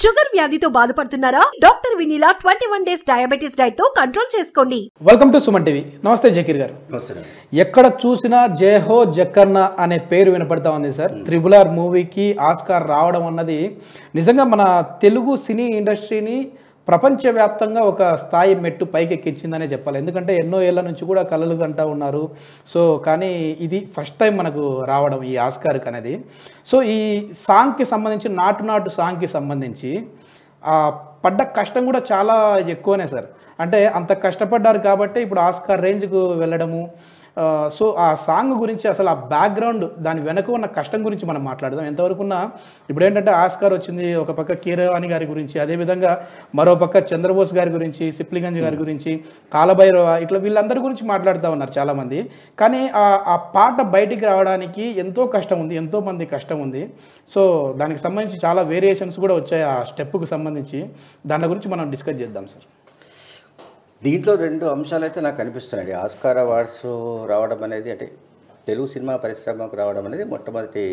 Sugar వ్యాధితో బాధపడుతున్నారా doctor Vineela twenty one days diabetes diet తో కంట్రోల్ చేసుకోండి వెల్కమ్ టు సుమన్ టీవీ నమస్తే జకీర్ గారు నమస్తే ఎక్కడ చూసినా జయహో జక్కర్న అనే పేరు వినపడతా ఉంది సార్ త్రిబుల్ ఆర్ మూవీకి ఆస్కార్ రావడం అన్నది నిజంగా మన తెలుగు సినీ ఇండస్ట్రీని ప్రపంచవ్యాప్తంగా ఒక స్థాయి మెట్టు పైకి ఎక్కించిందనే చెప్పాలి ఎందుకంటే ఎన్నో ఏళ్ల నుంచి కూడా కలలు కంటా ఉన్నారు సో కానీ ఇది ఫస్ట్ టైం మనకు రావడం ఈ ఆస్కార్కి అనేది సో ఈ సాంగ్కి సంబంధించి నాటు నాటు సాంగ్కి సంబంధించి ఆ పడ్డ కష్టం కూడా చాలా ఎక్కువనే సార్ అంటే అంత కష్టపడ్డారు కాబట్టి ఇప్పుడు ఆస్కార్ రేంజ్కు వెళ్ళడము ఆ, సో ఆ సాంగ్ గురించి అసలు ఆ బ్యాక్గ్రౌండ్ దాని వెనక ఉన్న కష్టం గురించి మనం మాట్లాడదాం ఎంతవరకు ఉన్నా ఇప్పుడు ఏంటంటే ఆస్కార్ వచ్చింది ఒక పక్క కీరవాణి గారి గురించి అదేవిధంగా మరో పక్క చంద్రబోస్ గారి గురించి సిప్లిగంజ్ గారి గురించి కాలభైరవ ఇట్లా వీళ్ళందరి గురించి మాట్లాడుతూ ఉన్నారు చాలామంది కానీ ఆ ఆ పాట బయటికి రావడానికి ఎంతో కష్టం ఉంది ఎంతో మంది కష్టం ఉంది సో దానికి సంబంధించి చాలా వేరియేషన్స్ కూడా వచ్చాయి ఆ స్టెప్కి సంబంధించి దాని గురించి మనం డిస్కస్ చేద్దాం సార్ దీంట్లో రెండు అంశాలు అయితే నాకు కనిపిస్తున్నాయి ఆస్కార్ అవార్డ్స్ రావడం అనేది అంటే తెలుగు సినిమా పరిశ్రమకు రావడం అనేది మొట్టమొదటి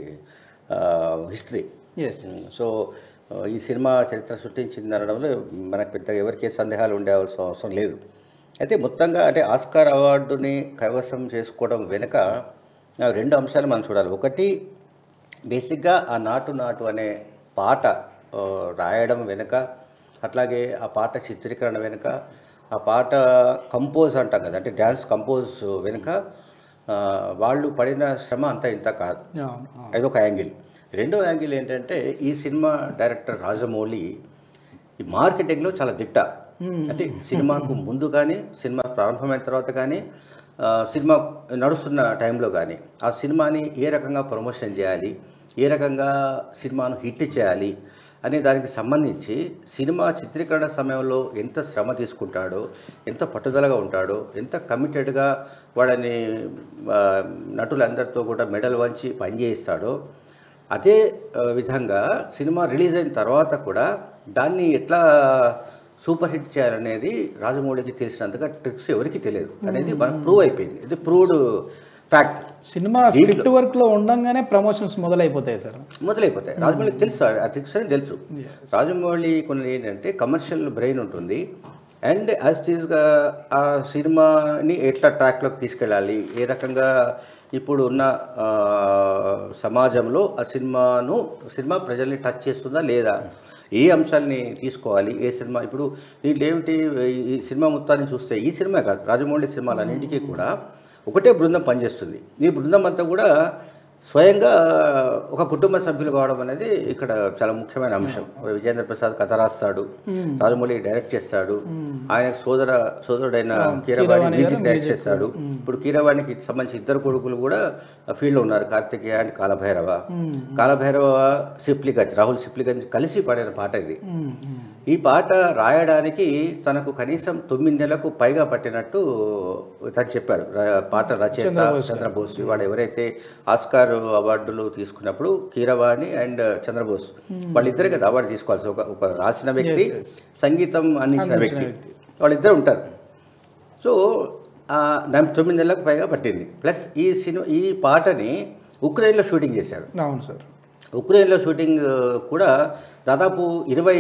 హిస్టరీ ఎస్ సో ఆ, ఈ సినిమా చరిత్ర సృష్టించింది అనడంలో మనకు పెద్దగా ఎవరికీ సందేహాలు ఉండేవలసిన అవసరం లేదు అయితే మొత్తంగా అంటే ఆస్కార్ అవార్డుని కైవసం చేసుకోవడం వెనుక ఆ, రెండు అంశాలు మనం చూడాలి ఒకటి బేసిక్గా ఆ నాటు నాటు అనే పాట ఆ, రాయడం వెనుక అట్లాగే ఆ పాట చిత్రీకరణ వెనుక ఆ పాట కంపోజ్ అంటాం కదా అంటే డ్యాన్స్ కంపోజ్ వెనుక ఆ, వాళ్ళు పడిన శ్రమ అంతా ఇంత కాదు అదొక యాంగిల్ రెండో యాంగిల్ ఏంటంటే ఈ సినిమా డైరెక్టర్ రాజమౌళి ఈ మార్కెటింగ్లో చాలా దిట్ట అంటే సినిమాకు ముందు కానీ సినిమా ప్రారంభమైన తర్వాత కానీ ఆ, సినిమా నడుస్తున్న టైంలో కానీ ఆ సినిమాని ఏ రకంగా ప్రమోషన్ చేయాలి ఏ రకంగా సినిమాను హిట్ చేయాలి అనే దానికి సంబంధించి సినిమా చిత్రీకరణ సమయంలో ఎంత శ్రమ తీసుకుంటాడో ఎంత పట్టుదలగా ఉంటాడో ఎంత కమిటెడ్గా వాళ్ళని ఆ, నటులందరితో కూడా మెడల్ వంచి పనిచేయిస్తాడో అదే ఆ, విధంగా సినిమా రిలీజ్ అయిన తర్వాత కూడా దాన్ని ఎట్లా సూపర్ హిట్ చేయాలనేది రాజమౌళికి తెలిసినంతగా ట్రిక్స్ ఎవరికి తెలియదు అనేది మనకు ప్రూవ్ అయిపోయింది ఇది proved fact cinema script work లో ఉండంగానే ప్రమోషన్స్ మొదలైపోతాయి సార్ మొదలైపోతాయి రాజమౌళికి తెలుసు ఆ ట్రిక్స్ అని తెలుసు రాజమౌళి కొన్ని ఏంటంటే కమర్షియల్ బ్రెయిన్ ఉంటుంది అండ్ యాజ్ టీజ్గా ఆ సినిమాని ఎట్లా ట్రాక్లోకి తీసుకెళ్ళాలి ఏ రకంగా ఇప్పుడు ఉన్న ఆ, సమాజంలో ఆ సినిమాను సినిమా ప్రజల్ని టచ్ చేస్తుందా లేదా ఏ అంశాలని తీసుకోవాలి ఏ సినిమా ఇప్పుడు దీంట్లో ఏమిటి ఈ సినిమా మొత్తాన్ని చూస్తే ఈ సినిమా కాదు రాజమౌళి సినిమాలన్నింటికీ కూడా ఒకటే బృందం పనిచేస్తుంది ఈ బృందం అంతా కూడా స్వయంగా ఒక కుటుంబ సభ్యులు కావడం అనేది ఇక్కడ చాలా ముఖ్యమైన అంశం విజేంద్ర ప్రసాద్ కథ రాస్తాడు రాజమౌళి డైరెక్ట్ చేస్తాడు ఆయన సోదర సోదరుడైన కీరవాణి మ్యూజిక్ డైరెక్ట్ చేస్తాడు ఇప్పుడు కీరవాణికి సంబంధించి ఇద్దరు కొడుకులు కూడా ఫీల్డ్లో ఉన్నారు కార్తికేయ అండ్ కాలభైరవ కాలభైరవ సిప్లిగంజ్ రాహుల్ సిప్లిగంజ్ కలిసి పాడిన పాట ఇది ఈ పాట రాయడానికి తనకు కనీసం తొమ్మిది నెలలకు పైగా పట్టినట్టు తను చెప్పాడు ర- పాట రచయిత చంద్రబోస్ వాడు ఎవరైతే ఆస్కార్ అవార్డులు తీసుకున్నప్పుడు కీరవాణి అండ్ చంద్రబోస్ వాళ్ళిద్దరే కదా అవార్డు తీసుకోవాల్సి ఒక ఒక రాసిన వ్యక్తి సంగీతం అందించిన వ్యక్తి వాళ్ళిద్దరు ఉంటారు సో ఆ, నా- తొమ్మిది నెలలకు పైగా పట్టింది ప్లస్ ఈ సినిమా ఈ పాటని ఉక్రెయిన్లో షూటింగ్ చేశారు అవును సార్ ఉక్రెయిన్లో షూటింగ్ కూడా దాదాపు ఇరవై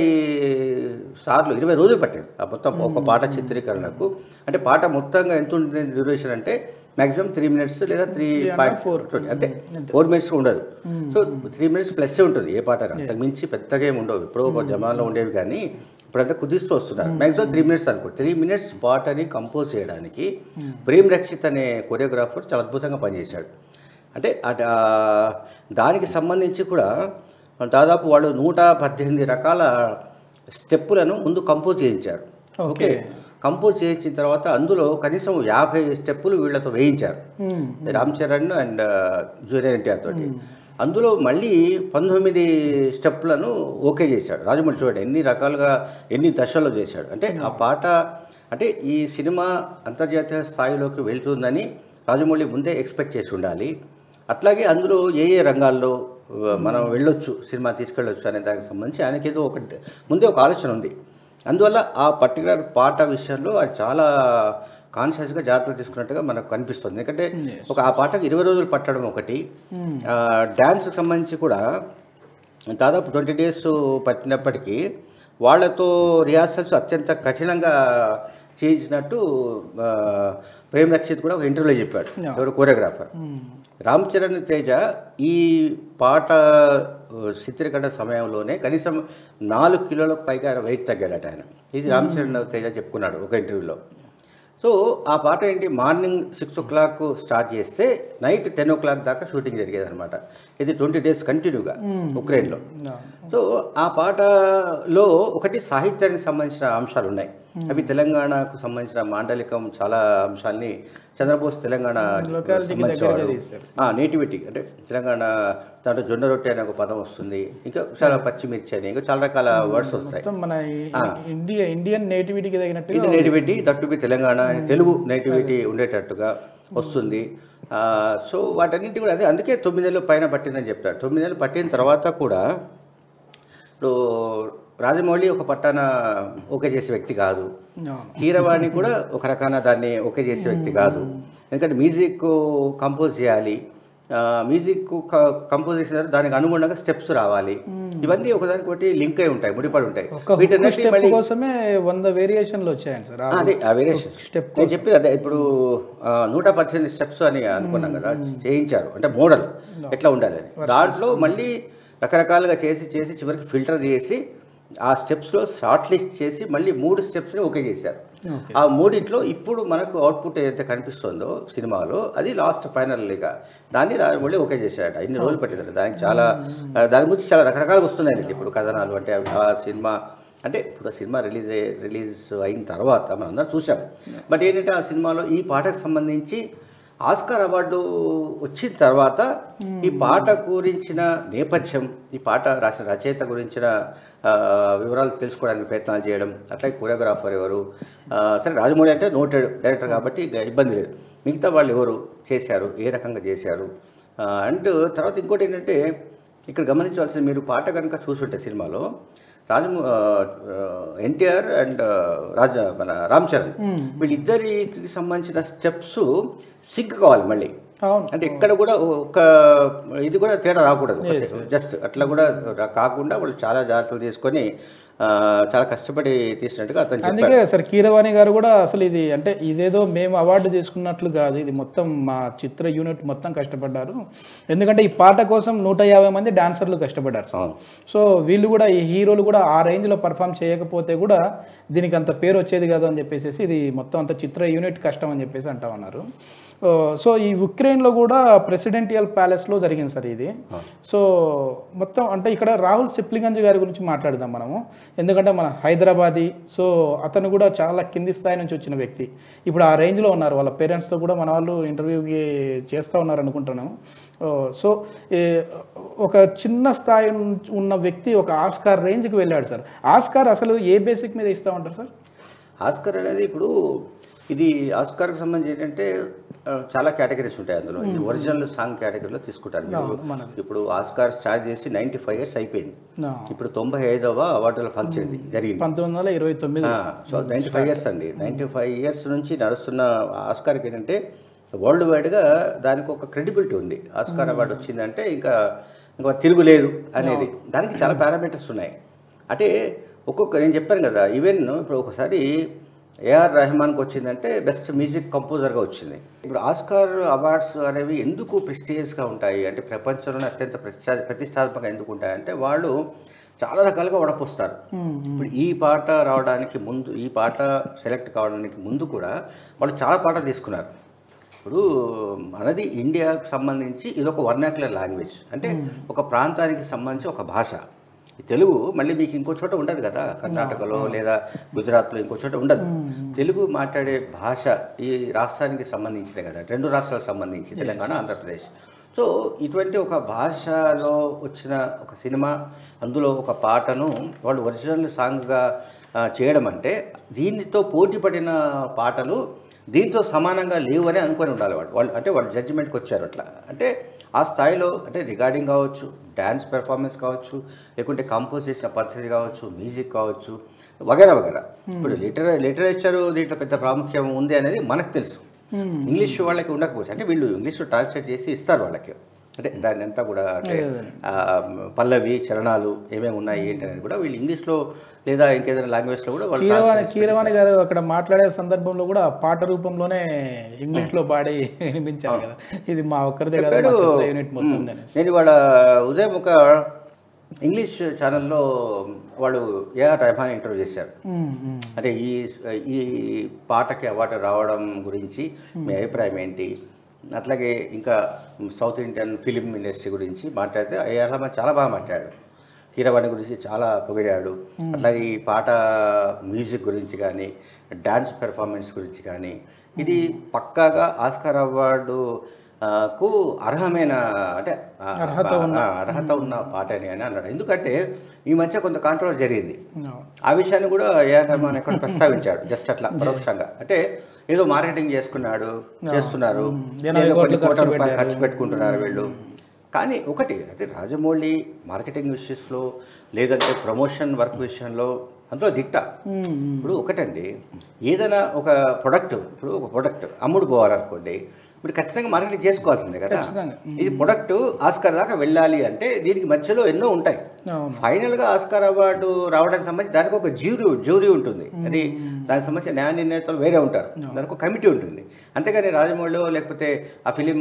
సార్లు ఇరవై రోజులు పట్టింది ఆ మొత్తం ఒక పాట చిత్రీకరణకు అంటే పాట మొత్తంగా ఎంత ఉంటుంది డ్యూరేషన్ అంటే మాక్సిమం త్రీ మినిట్స్ లేదా త్రీ పాయింట్ ఫోర్ అంతే ఫోర్ మినిట్స్ ఉండదు సో త్రీ మినిట్స్ ప్లస్ ఉంటుంది ఏ పాట అంతకు మించి పెద్దగా ఏమి ఉండవు ఇప్పుడు ఒక జమాన్లో ఉండేవి కానీ ఇప్పుడంతా కుదిస్తూ వస్తున్నారు మాక్సిమం త్రీ మినిట్స్ అనుకో త్రీ మినిట్స్ పాటని కంపోజ్ చేయడానికి ప్రేమ్ రక్షిత్ అనే కొరియోగ్రాఫర్ చాలా అద్భుతంగా పనిచేశాడు అంటే అట- ఆ దానికి సంబంధించి కూడా దాదాపు వాళ్ళు నూట పద్దెనిమిది రకాల స్టెప్పులను ముందు కంపోజ్ చేయించారు ఓకే కంపోజ్ చేయించిన తర్వాత అందులో కనీసం యాభై స్టెప్పులు వీళ్ళతో వేయించారు Ram Charan and junior N T R తోటి అందులో మళ్ళీ పంతొమ్మిది స్టెప్పులను ఓకే చేశాడు రాజమౌళి చూడండి ఎన్ని రకాలుగా ఎన్ని దశల్లో చేశాడు అంటే ఆ పాట అంటే ఈ సినిమా అంతర్జాతీయ స్థాయిలోకి వెళ్తుందని రాజమౌళి ముందే ఎక్స్పెక్ట్ చేసి ఉండాలి అట్లాగే అందులో ఏ ఏ రంగాల్లో ఆ, మనం వెళ్ళొచ్చు సినిమా తీసుకెళ్ళొచ్చు అనే దానికి సంబంధించి ఆయనకి ఏదో ఒక ముందే ఒక ఆలోచన ఉంది అందువల్ల ఆ పర్టికులర్ పాట విషయంలో అది చాలా కాన్షియస్గా జాగ్రత్తలు తీసుకున్నట్టుగా మనకు కనిపిస్తుంది ఎందుకంటే ఒక ఆ పాటకు ఇరవై రోజులు పట్టడం ఒకటి డ్యాన్స్కి సంబంధించి కూడా దాదాపు ట్వంటీ డేస్ పట్టినప్పటికీ వాళ్ళతో రిహార్సల్స్ అత్యంత కఠినంగా చేయించినట్టు ఆ, ప్రేమ్ రక్షిత్ కూడా ఒక ఇంటర్వ్యూలో చెప్పాడు ఎవరు కోరియోగ్రాఫర్ రామ్ చరణ్ తేజ ఈ పాట ఆ, చిత్రీకరణ సమయంలోనే కనీసం నాలుగు కిలోలకు పైగా ఆయన వెయిట్ తగ్గాడట ఆయన ఇది రామ్ చరణ్ తేజ చెప్పుకున్నాడు ఒక ఇంటర్వ్యూలో సో ఆ పాట ఏంటి morning six o'clock start చేస్తే నైట్ టెన్ ఓ క్లాక్ దాకా షూటింగ్ జరిగేది అనమాట ఇది ట్వంటీ డేస్ కంటిన్యూగా ఉక్రెయిన్లో సో ఆ పాటలో ఒకటి సాహిత్యానికి సంబంధించిన అంశాలు ఉన్నాయి అవి తెలంగాణకు సంబంధించిన మాండలికం చాలా అంశాల్ని చంద్రబోస్ తెలంగాణ సంబంధించిన నేటివిటీ అంటే తెలంగాణ దాంట్లో జొన్న రొట్టె అనే ఒక పదం వస్తుంది ఇంకా చాలా పచ్చిమిర్చి అని ఇంకా చాలా రకాల వర్డ్స్ వస్తాయి మొత్తం మన ఈ- ఇండియా ఇండియన్ నేటివిటీకి తగినట్టుగా ఇది నేటివిటీ దట్టు బి తెలంగాణ అని తెలుగు నేటివిటీ ఉండేటట్టుగా వస్తుంది ఆ, సో వాటన్నింటి కూడా అదే అందుకే తొమ్మిదేళ్ళు పైన పట్టిందని చెప్తారు తొమ్మిదేళ్ళు పట్టిన తర్వాత కూడా ఇప్పుడు రాజమౌళి ఒక పట్టాన ఓకే చేసే వ్యక్తి కాదు అవును. కీరవాణి కూడా ఒక రకాన దాన్ని ఓకే చేసే వ్యక్తి కాదు ఎందుకంటే మ్యూజిక్ కంపోజ్ చేయాలి ఆ, మ్యూజిక్ క- కంపోజ్ చేసిన తర్వాత దానికి అనుగుణంగా స్టెప్స్ రావాలి ఇవన్నీ ఒకదానికి ఒకటి లింక్ అయి ఉంటాయి ముడిపడి ఉంటాయి ఒక వీటన్నిటిని స్టెప్ మళ్ళీ కోసమే వంద వేరియేషన్లు వచ్చాయండి సార్ ఆ అదే ఆ వేరియేషన్ స్టెప్ నేను చెప్పేది అదే ఇప్పుడు ఆ, నూట పద్దెనిమిది స్టెప్స్ అని అనుకున్నాం కదా చేయించారు అంటే మోడల్ ఎట్లా ఉండాలి అని దాంట్లో మళ్ళీ రకరకాలుగా చేసి చేసి చివరికి ఫిల్టర్ చేసి ఆ స్టెప్స్లో షార్ట్ లిస్ట్ చేసి మళ్ళీ మూడు స్టెప్స్ని ఓకే చేశారు ఆ మూడిట్లో ఇప్పుడు మనకు అవుట్పుట్ ఏదైతే కనిపిస్తుందో సినిమాలో అది లాస్ట్ ఫైనల్ ఇక దాన్ని రాజమౌళి ఓకే చేశాడట ఇన్ని రోజులు పట్టిందట దానికి చాలా ఆ, దాని గురించి చాలా రకరకాలుగా వస్తున్నాయండి ఇప్పుడు కథనాలు అంటే ఆ సినిమా అంటే ఇప్పుడు ఆ సినిమా రిలీజ్ అయ్యే రిలీజ్ అయిన తర్వాత మనం అందరం చూసాం బట్ ఏంటంటే ఆ సినిమాలో ఈ పాటకు సంబంధించి ఆస్కార్ అవార్డు వచ్చిన తర్వాత ఈ పాట గురించిన నేపథ్యం ఈ పాట రాసిన రచయిత గురించిన ఆ, వివరాలు తెలుసుకోవడానికి ప్రయత్నాలు చేయడం అట్లాగే కొరియోగ్రాఫర్ ఎవరు ఆ, సరే రాజమౌళి అంటే నోటెడ్ డైరెక్టర్ కాబట్టి ఇక ఇబ్బంది లేదు మిగతా వాళ్ళు ఎవరు చేశారు ఏ రకంగా చేశారు అండ్ తర్వాత ఇంకోటి ఏంటంటే ఇక్కడ గమనించవలసింది మీరు పాట కనుక చూసుంటే సినిమాలో రాజము ఎన్టీఆర్ అండ్ రాజ మన రామ్ చరణ్ వీళ్ళిద్దరికి సంబంధించిన స్టెప్స్ సింక్ కావాలి మళ్ళీ అవును అంటే ఎక్కడ కూడా ఒక ఇది కూడా తేడా రాకూడదు జస్ట్ అట్లా కూడా రా- కాకుండా వాళ్ళు చాలా జాగ్రత్తలు తీసుకొని ఆ, చాలా కష్టపడి తీసినట్టుగా అతను చెప్పారు అందుకే సార్ కీరవాణి గారు కూడా అసలు ఇది అంటే ఇదేదో మేము అవార్డు తీసుకున్నట్లు కాదు ఇది మొత్తం మా చిత్ర యూనిట్ మొత్తం కష్టపడ్డారు ఎందుకంటే ఈ పాట కోసం నూట యాభై మంది డాన్సర్లు కష్టపడ్డారు సార్ అవును. సో వీళ్ళు కూడా ఈ హీరోలు కూడా ఆ రేంజ్లో పర్ఫామ్ చేయకపోతే కూడా దీనికి అంత పేరు వచ్చేది కాదు అని చెప్పేసి ఇది మొత్తం అంత చిత్ర యూనిట్ కష్టం అని చెప్పేసి అంటా ఉన్నారు ఓ, సో ఈ ఉక్రెయిన్లో కూడా ప్రెసిడెంటియల్ ప్యాలెస్లో జరిగింది సార్ ఇది సో మొత్తం అంటే ఇక్కడ రాహుల్ సిప్లిగంజ్ గారి గురించి మాట్లాడదాం మనము ఎందుకంటే మన హైదరాబాదీ సో అతను కూడా చాలా కింది స్థాయి నుంచి వచ్చిన వ్యక్తి ఇప్పుడు ఆ రేంజ్లో ఉన్నారు వాళ్ళ పేరెంట్స్తో కూడా మన వాళ్ళు ఇంటర్వ్యూకి చేస్తూ ఉన్నారు అనుకుంటున్నాము ఓ, సో ఏ, ఒక చిన్న స్థాయి నుంచి ఉన్న వ్యక్తి ఒక ఆస్కార్ రేంజ్కి వెళ్ళాడు సార్ ఆస్కార్ అసలు ఏ బేసిక్ మీద ఇస్తూ ఉంటారు సార్ ఆస్కార్ అనేది ఇప్పుడు ఇది ఆస్కార్కి సంబంధించి ఏంటంటే ఆ, చాలా కేటగిరీస్ ఉంటాయి అందులో ఇది ఒరిజినల్ సాంగ్ కేటగిరీలో తీసుకుంటారు మీరు. ఇప్పుడు ఆస్కార్ స్టార్ట్ చేసి నైంటీ ఫైవ్ ఇయర్స్ అయిపోయింది నా, ఇప్పుడు తొంభై ఐదవ అవార్డుల ఫంక్షన్ ఇది జరిగింది పంతొమ్మిది వందల ఇరవై తొమ్మిది ఆ, సో నైంటీ ఫైవ్ ఇయర్స్ అండి నైంటీ ఫైవ్ ఇయర్స్ నుంచి నడుస్తున్న ఆస్కార్కి ఏంటంటే వరల్డ్ వైడ్గా దానికి ఒక క్రెడిబిలిటీ ఉంది ఆస్కార్ అవార్డు వచ్చిందంటే ఇంకా ఇంకా తిరుగులేదు అనేది దానికి చాలా పారామీటర్స్ ఉన్నాయి అంటే ఒక్కొక్క నేను చెప్పాను కదా ఈవెన్ ఇప్పుడు ఒకసారి ఏఆర్ రెహమాన్కి వచ్చిందంటే బెస్ట్ మ్యూజిక్ కంపోజర్గా వచ్చింది ఇప్పుడు ఆస్కార్ అవార్డ్స్ అనేవి ఎందుకు ప్రెస్టీజియస్గా ఉంటాయి అంటే ప్రపంచంలోనే అత్యంత ప్రతిష్టా ప్రతిష్టాత్మకంగా ఎందుకు ఉంటాయంటే వాళ్ళు చాలా రకాలుగా వడపోస్తారు ఇప్పుడు ఈ పాట రావడానికి ముందు ఈ పాట సెలెక్ట్ కావడానికి ముందు కూడా వాళ్ళు చాలా పాటలు తీసుకున్నారు ఇప్పుడు మనది ఇండియాకు సంబంధించి ఇది ఒక వర్నాక్యులర్ లాంగ్వేజ్ అంటే ఒక ప్రాంతానికి సంబంధించి ఒక భాష ఈ తెలుగు మళ్ళీ మీకు ఇంకో చోట ఉండదు కదా కర్ణాటకలో లేదా గుజరాత్లో ఇంకో చోట ఉండదు తెలుగు మాట్లాడే భాష ఈ రాష్ట్రానికి సంబంధించిందే కదా రెండు రాష్ట్రాలకు సంబంధించి తెలంగాణ ఆంధ్రప్రదేశ్ సో ఇటువంటి ఒక భాషలో వచ్చిన ఒక సినిమా అందులో ఒక పాటను వాళ్ళు ఒరిజినల్ సాంగ్గా ఆ, చేయడం అంటే దీనితో పోటీ పడిన పాటలు దీంతో సమానంగా లేవు అని అనుకొని ఉండాలి వాళ్ళు వాళ్ళు అంటే వాళ్ళు జడ్జిమెంట్కి వచ్చారు అట్లా అంటే ఆ స్థాయిలో అంటే రికార్డింగ్ కావచ్చు డ్యాన్స్ పెర్ఫార్మెన్స్ కావచ్చు లేకుంటే కంపోజ్ చేసిన పద్ధతి కావచ్చు మ్యూజిక్ కావచ్చు వగేరా వగేరా ఇప్పుడు లిటర లిటరేచర్ దీంట్లో పెద్ద ప్రాముఖ్యం ఉంది అనేది మనకు తెలుసు ఇంగ్లీష్ వాళ్ళకి ఉండకపోవచ్చు అంటే వీళ్ళు ఇంగ్లీష్ ట్రాన్స్లేట్ చేసి ఇస్తారు వాళ్ళకి అంటే దాన్ని అంతా కూడా అంటే ఆ, పల్లవి చరణాలు ఏమేమి ఉన్నాయి ఏంటి అనేది కూడా వీళ్ళు ఇంగ్లీష్లో లేదా ఇంకేదైనా లాంగ్వేజ్లో కూడా వాళ్ళు కీరవాణి translate కీరవాణి గారు అక్కడ మాట్లాడే సందర్భంలో కూడా పాట రూపంలోనే ఇంగ్లీష్ లో పాడి వినిపించారు కదా ఇది మా ఒక్కరిదే కదా మా చిత్ర యూనిట్ మొత్తం అనేసి. నేను ఇవాళ ఉదయం ఒక ఇంగ్లీష్ ఛానల్లో వాళ్ళు ఏఆర్ రెహమాన్ ఇంటర్వ్యూ చేశారు ఉమ్, ఉమ్. అంటే ఈ ఈ పాటకి అవార్డు రావడం గురించి మీ అభిప్రాయం ఏంటి అట్లాగే ఇంకా సౌత్ ఇండియన్ ఫిలిం ఇండస్ట్రీ గురించి మాట్లాడితే ఏఆర్ రెహమాన్ చాలా బాగా మాట్లాడాడు కీరవాణి గురించి చాలా పొగిడాడు అట్లాగే ఈ పాట మ్యూజిక్ గురించి కానీ డ్యాన్స్ పెర్ఫార్మెన్స్ గురించి కానీ ఇది పక్కాగా ఆస్కార్ అవార్డు ఆ, కు అర్హమైన అంటే ఆ, ఆ, అర్హత ఉన్న పాట అని అని అన్నాడు ఎందుకంటే ఈ మధ్య కొంత కాంట్రవర్ జరిగింది అవును. ఆ విషయాన్ని కూడా ఏఆర్ రెహమాన్ ఎక్కడ ప్రస్తావించాడు జస్ట్ అట్లా పరోక్షంగా అంటే ఏదో మార్కెటింగ్ చేసుకున్నాడు చేస్తున్నారు ఎనభై ఏదో కొన్ని కోట్లు కోట్ల ఖర్చు రూపాయలు ఖర్చు పెట్టుకుంటున్నారు వీళ్ళు కానీ ఒకటి అయితే రాజమౌళి మార్కెటింగ్ విషయంలో లేదంటే ప్రమోషన్ వర్క్ విషయంలో అందులో దిట్ట ఇప్పుడు ఒకటండి ఏదైనా ఒక ప్రొడక్ట్ ఇప్పుడు ఒక ప్రొడక్ట్ అమ్ముడు పోవాలనుకోండి ఇప్పుడు ఖచ్చితంగా మార్కెటింగ్ చేసుకోవాల్సిందే కదా ఖచ్చితంగా. ఇది ప్రొడక్ట్ ఆస్కార్ దాకా వెళ్ళాలి అంటే దీనికి మధ్యలో ఎన్నో ఉంటాయి అవును ఫైనల్గా ఆస్కార్ అవార్డు రావడానికి సంబంధించి దానికి ఒక జ్యూరీ జ్యూరీ ఉంటుంది అది దానికి సంబంధించిన న్యాయ నిర్ణేతలు వేరే ఉంటారు దానికి ఒక కమిటీ ఉంటుంది అంతేగాని రాజమౌళిలో లేకపోతే ఆ ఫిలిం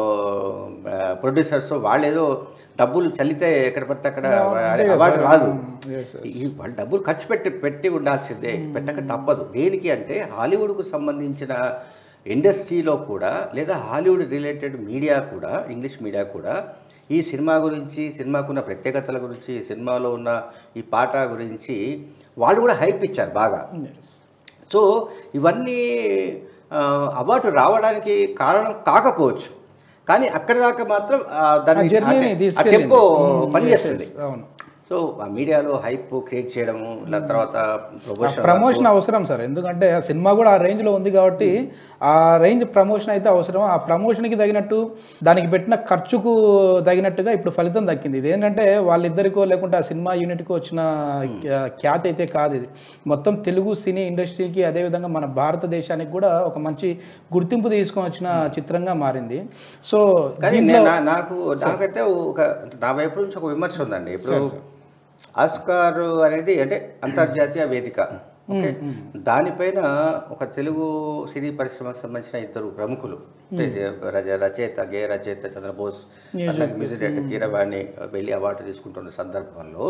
ప్రొడ్యూసర్స్ వాళ్ళు ఏదో డబ్బులు చల్లితే ఎక్కడ పడితే అక్కడ అవార్డు రాదు Yes, yes. ఈ వాళ్ళు డబ్బులు ఖర్చు పెట్టి పెట్టి ఉండాల్సిందే పెట్టక తప్పదు దేనికి అంటే హాలీవుడ్కు సంబంధించిన ఇండస్ట్రీలో కూడా లేదా హాలీవుడ్ రిలేటెడ్ మీడియా కూడా ఇంగ్లీష్ మీడియా కూడా ఈ సినిమా గురించి సినిమాకున్న ప్రత్యేకతల గురించి ఈ సినిమాలో ఉన్న ఈ పాట గురించి వాళ్ళు కూడా హైప్ ఇచ్చారు బాగా Yes. సో ఇవన్నీ ఆ, అవార్డు రావడానికి కారణం కాకపోవచ్చు కానీ అక్కడ దాకా మాత్రం ఆ, దాన్ని ఆ journey ని ఆ తీసుకెళ్ళింది. టెంపో Mm, పనిచేస్తుంది yes, yes, అవును సో ఆ మీడియాలో హైప్ క్రియేట్ చేయడము ఇలా తర్వాత ప్రమోషన్ ప్రమోషన్ అవసరం సార్ ఎందుకంటే ఆ సినిమా కూడా ఆ రేంజ్లో ఉంది కాబట్టి ఆ రేంజ్ ప్రమోషన్ అయితే అవసరం ఆ ప్రమోషన్కి తగినట్టు దానికి పెట్టిన ఖర్చుకు తగినట్టుగా ఇప్పుడు ఫలితం దక్కింది ఇది ఏంటంటే వాళ్ళిద్దరికో లేకుంటే ఆ సినిమా యూనిట్కో వచ్చిన ఖ్యా- ఖ్యాతి అయితే కాదు ఇది మొత్తం తెలుగు సినీ ఇండస్ట్రీకి అదేవిధంగా మన భారతదేశానికి కూడా ఒక మంచి గుర్తింపు తీసుకొని వచ్చిన చిత్రంగా మారింది సో కానీ నేను నా- నాకు నాకైతే ఒక నా వైపు నుంచి ఒక విమర్శ ఉందండి ఇప్పుడు ఆస్కార్ అనేది అంటే అంతర్జాతీయ వేదిక ఓకే దానిపైన ఒక తెలుగు సినీ పరిశ్రమకు సంబంధించిన ఇద్దరు ప్రముఖులు అంటే రచ- రచయిత గేయ రచయిత చంద్రబోస్ అట్లాగే మ్యూజిక్ డైరెక్టర్ కీరవాణి వెళ్ళి అవార్డు తీసుకుంటున్న సందర్భంలో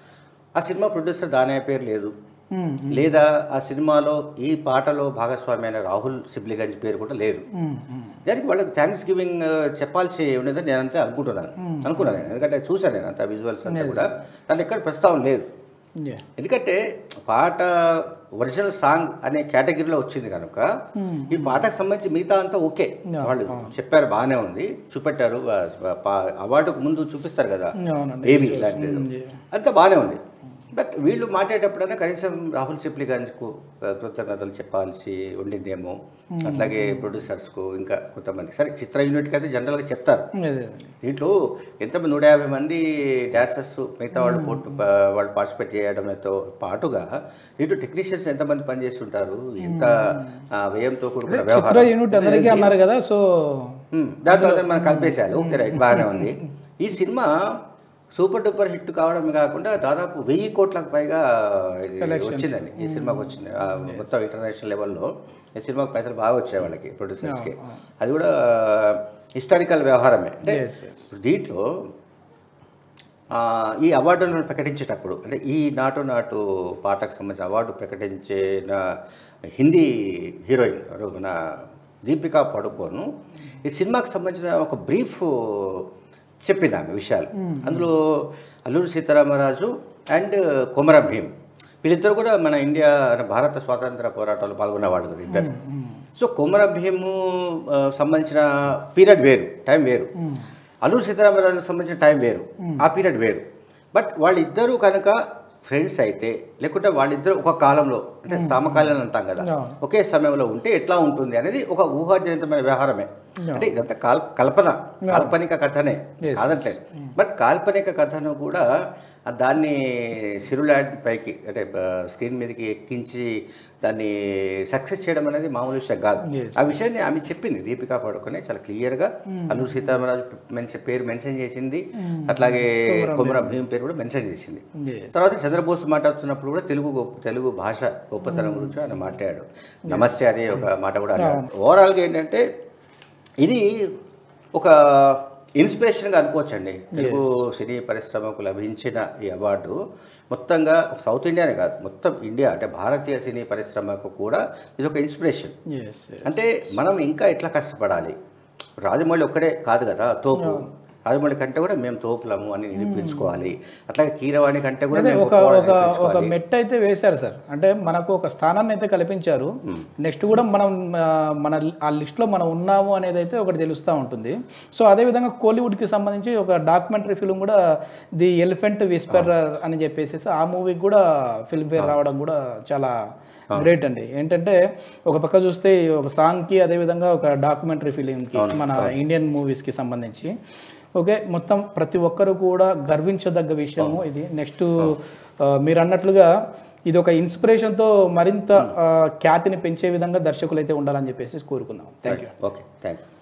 ఆ సినిమా ప్రొడ్యూసర్ దాని పేరు లేదు మ్మ్. లేదా ఆ సినిమాలో ఈ పాటలో భాగస్వామి అయిన రాహుల్ సిబ్లిగంజ్ పేరు కూడా లేదు మ్మ్, మ్మ్. దానికి వాళ్ళకి థ్యాంక్స్ గివింగ్ చెప్పాల్సి ఉండేదని నేను అంతే అనుకుంటున్నాను అనుకున్నాను నేను ఎందుకంటే చూశాను నేను అంత విజువల్స్ అంతా కూడా దాంట్లో ఎక్కడ ప్రస్తావన లేదు Yeah. ఎందుకంటే పాట ఒరిజినల్ సాంగ్ అనే కేటగిరీలో వచ్చింది కనుక ఈ పాటకు సంబంధించి మిగతా అంతా ఓకే వాళ్ళు చెప్పారు బాగానే ఉంది చూపెట్టారు ఆ, పా- అవార్డుకు ముందు చూపిస్తారు కదా అవునండి ఏవి ఇలాంటిది అంతా బాగానే ఉంది బట్ వీళ్ళు మాట్లాడేటప్పుడైనా కనీసం రాహుల్ సిప్లిగంజ్కు కృతజ్ఞతలు చెప్పాల్సి ఉండిందేమో అట్లాగే ప్రొడ్యూసర్స్కు ఇంకా కొంతమంది సరే చిత్ర యూనిట్కి అయితే జనరల్గా చెప్తారు అదే అదే. దీంట్లో ఎంతమంది నూట యాభై మంది డాన్సర్స్ మిగతా వాళ్ళు పోటీ వాళ్ళు పార్టిసిపేట్ చేయడంతో పాటుగా దీంట్లో టెక్నీషియన్స్ ఎంతమంది పనిచేస్తుంటారు ఎంత ఆ, వ్యయంతో కూడుకున్న చిత్ర వ్యవహారం యూనిట్ అందరికీ అన్నారు కదా సో ఉమ్, దాంట్లో అదే మనం కలిపేశారు ఓకే రైట్ బాగానే ఉంది ఈ సినిమా సూపర్ డూపర్ హిట్ కావడం కాకుండా దాదాపు వెయ్యి కోట్లకు పైగా ఇది వచ్చిందండి ఈ సినిమాకి వచ్చింది ఆ, మొత్తం ఇంటర్నేషనల్ లెవెల్లో ఈ సినిమాకి పైసలు బాగా వచ్చాయి వాళ్ళకి ప్రొడ్యూసర్స్కి అది కూడా హిస్టారికల్ వ్యవహారమే అంటే Yes, yes. దీంట్లో ఆ, ఈ అవార్డులను ప్రకటించేటప్పుడు అంటే ఈ నాటు నాటు పాటకు సంబంధించిన అవార్డు ప్రకటించిన హిందీ హీరోయిన్ ఎవరు మన దీపికా పడుకోను ఈ సినిమాకి సంబంధించిన ఒక బ్రీఫ్ చెప్పింది ఆమె విషయాలు అందులో అల్లూరి సీతారామరాజు అండ్ కొమరం భీమ్ వీళ్ళిద్దరు కూడా మన ఇండియా మన భారత స్వాతంత్ర పోరాటంలో పాల్గొన్న వాళ్ళు కదా ఇద్దరు సో కొమరం భీము ఆ, సంబంధించిన పీరియడ్ వేరు టైం వేరు అల్లూరు సీతారామరాజుకు సంబంధించిన టైం వేరు ఆ పీరియడ్ వేరు బట్ వాళ్ళిద్దరూ కనుక ఫ్రెండ్స్ అయితే లేకుంటే వాళ్ళిద్దరు ఒక కాలంలో అంటే సమకాలీన అంటాం కదా Yeah. ఒకే సమయంలో ఉంటే ఎట్లా ఉంటుంది అనేది ఒక ఊహాజనితమైన వ్యవహారమే Yeah. అంటే ఇదంతా కాల్ కల్పన కాల్పనిక కథనే Yes. కాదంటే బట్ కాల్పనిక కథను కూడా ఆ దాన్ని సిరులాడ్ పైకి అంటే స్క్రీన్ మీదకి ఎక్కించి దాన్ని సక్సెస్ చేయడం అనేది మామూలు విషయం కాదు Yes. ఆ విషయాన్ని ఆమె చెప్పింది దీపికా పడుకునే చాలా క్లియర్గా అల్లూరు సీతారామరాజు మెన్షన్ పేరు మెన్షన్ చేసింది అట్లాగే కొమర భీం పేరు కూడా మెన్షన్ చేసింది Yes. తర్వాత చంద్రబోస్ మాట్లాడుతున్నప్పుడు కూడా తెలుగు గొప్ప తెలుగు భాష గొప్పతనం గురించి ఆయన మాట్లాడాడు నమస్తే అనే ఒక మాట కూడా అన్నాడు ఓవరాల్గా ఏంటంటే ఇది ఒక ఇన్స్పిరేషన్గా అనుకోవచ్చండి తెలుగు సినీ పరిశ్రమకు లభించిన ఈ అవార్డు మొత్తంగా సౌత్ ఇండియానే కాదు మొత్తం ఇండియా అంటే భారతీయ సినీ పరిశ్రమకు కూడా ఇది ఒక ఇన్స్పిరేషన్ ఎస్ అంటే మనం ఇంకా ఎట్లా కష్టపడాలి రాజమౌళి ఒక్కడే కాదు కదా తోపు రాజమౌళి కంటే కూడా మేము తోపులము అని నిరూపించుకోవాలి అట్లాగే కీరవాణి కంటే కూడా అదే మేము ఒక గొప్పవాళ్ళని ఒక ఒక నిరూపించుకోవాలి. మెట్ అయితే వేశారు సార్ అంటే మనకు ఒక స్థానాన్ని అయితే కల్పించారు నెక్స్ట్ కూడా మనం ఆ, మన ఆ లిస్ట్లో మనం ఉన్నాము అనేది అయితే ఒకటి తెలుస్తూ ఉంటుంది సో అదేవిధంగా కోలీవుడ్కి సంబంధించి ఒక డాక్యుమెంటరీ ఫిల్మ్ కూడా ది ఎలిఫెంట్ విస్పర్ అని చెప్పేసి ఆ మూవీకి కూడా ఫిల్మ్ఫేర్ రావడం కూడా చాలా గ్రేట్ అండి ఏంటంటే ఒక పక్క చూస్తే ఒక సాంగ్కి అదేవిధంగా ఒక డాక్యుమెంటరీ ఫిలింకి మన ఇండియన్ మూవీస్కి సంబంధించి ఓకే మొత్తం ప్రతి ఒక్కరు కూడా గర్వించదగ్గ విషయము ఇది నెక్స్ట్ మీరు అన్నట్లుగా ఇది ఒక ఇన్స్పిరేషన్తో మరింత ఆ, ఖ్యాతిని పెంచే విధంగా దర్శకులు అయితే ఉండాలని చెప్పేసి కోరుకుందాం thank you okay thank you